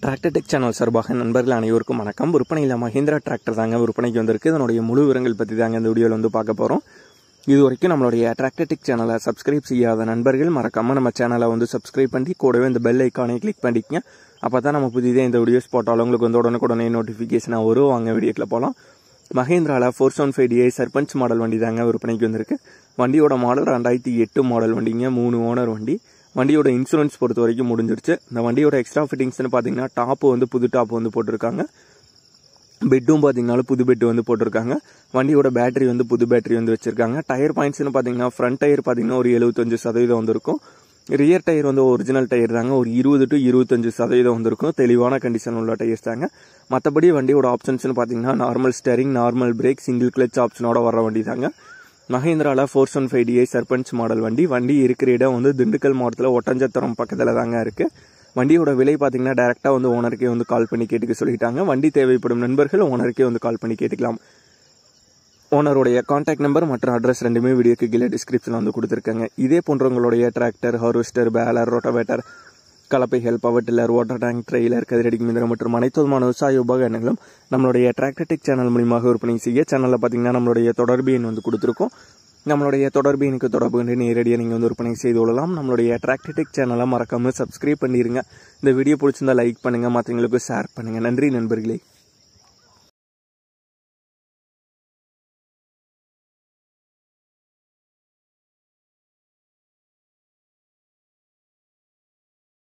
tractor tech channel சார்பாக நண்பர்கள் அனைவருக்கும் வணக்கம் விற்பனையில் மஹேந்திரா டிராக்டர் தாங்க விற்பனைக்கு வந்திருக்கு இதனுடைய முழு விவரங்கள் பற்றி தாங்க இந்த வீடியோவில் வந்து பார்க்க போகிறோம் இது வரைக்கும் நம்மளுடைய டிராக்டர் டெக் சேனலை சப்ஸ்கிரைப் செய்யாத நண்பர்கள் மறக்காமல் நம்ம சேனலை வந்து சப்ஸ்கிரைப் பண்ணி கூடவே இந்த பெல் ஐக்கானை கிளிக் பண்ணிக்கங்க அப்போ தான் நம்ம புதிதாக இந்த வீடியோஸ் போட்டாலும் உங்களுக்கு வந்து உடனுக்குடனே நோட்டிஃபிகேஷனாக வரும் வாங்க வீடியோக்கில் போகலாம் மஹேந்திராவில் four seven five DI Sarpanch model வண்டி தாங்க விற்பனைக்கு வந்திருக்கு வண்டியோட மாடல் ரெண்டாயிரத்தி எட்டு மாடல் வண்டிங்க மூணு ஓனர் வண்டி வண்டியோட இன்சூரன்ஸ் பொறுத்த வரைக்கும் முடிஞ்சிருச்சு இந்த வண்டியோட எக்ஸ்ட்ரா ஃபிட்டிங்ஸ்னு பார்த்தீங்கன்னா டாப்பு வந்து புது டாப் வந்து போட்டிருக்காங்க பெட்டும் பார்த்தீங்கன்னாலும் புது பெட் வந்து போட்டிருக்காங்க வண்டியோட பேட்டரி வந்து புது பேட்டரி வந்து வச்சிருக்காங்க டயர் பாயிண்ட்ஸ்னு பார்த்தீங்கன்னா ஃப்ரண்ட் டயர் பார்த்தீங்கன்னா ஒரு எழுபத்தஞ்சு சதவீதம் வந்திருக்கும் ரியர் டயர் வந்து ஒரிஜினல் டயர் தாங்க ஒரு இருபது டு இருபத்தஞ்சு சதவீதம் வந்திருக்கும் தெளிவான கண்டிஷன் உள்ள டயர்ஸ் தாங்க மற்றபடி வண்டியோட ஆப்ஷன்ஸ்னு பார்த்தீங்கன்னா normal steering normal brake single clutch ஆப்ஷனோட வர வண்டி தாங்க மஹேந்திராவில் four one five DI Sarpanch model வண்டி வண்டி இருக்கிற இடம் வந்து திண்டுக்கல் மாவட்டத்தில் ஒட்டஞ்சத்திரம் பக்கத்தில் தாங்க இருக்குது வண்டியோட விலை பார்த்தீங்கன்னா டேரெக்டாக வந்து ஓனருக்கே வந்து கால் பண்ணி கேட்டுக்க சொல்லிட்டாங்க வண்டி தேவைப்படும் நண்பர்கள் ஓனருக்கே வந்து கால் பண்ணி கேட்டுக்கலாம் ஓனருடைய காண்டாக்ட் நம்பர் மற்றும் அட்ரஸ் ரெண்டுமே வீடியோக்கு கீழே டிஸ்கிரிப்ஷனில் வந்து கொடுத்துருக்காங்க இதே போன்றவங்களுடைய டிராக்டர் ஹார்வெஸ்டர் பேலர் ரோட்டோவேட்டர் கலப்பைகள் power tiller water tank trailer கதிரடி மிந்திரம் மற்றும் அனைத்து விதமான விவசாய உபகரணங்களும் நம்மளுடைய டிராக்டர் டெக் சேனல் மூலியமாக விற்பனை செய்ய சேனலில் பார்த்தீங்கன்னா நம்மளுடைய தொடர்பு எண் வந்து கொடுத்துருக்கோம் நம்மளுடைய தொடர்பு எனக்கு தொடர்பு கொண்டு நேரடியாக நீங்கள் வந்து விற்பனை செய்து கொள்ளலாம் நம்மளுடைய டிராக்டர் டெக் சேனலை மறக்காமல் சப்ஸ்கிரைப் பண்ணிடுங்க இந்த வீடியோ பிடிச்சிருந்தா லைக் பண்ணுங்கள் மற்றவங்களுக்கு ஷேர் பண்ணுங்கள் நன்றி நண்பர்களே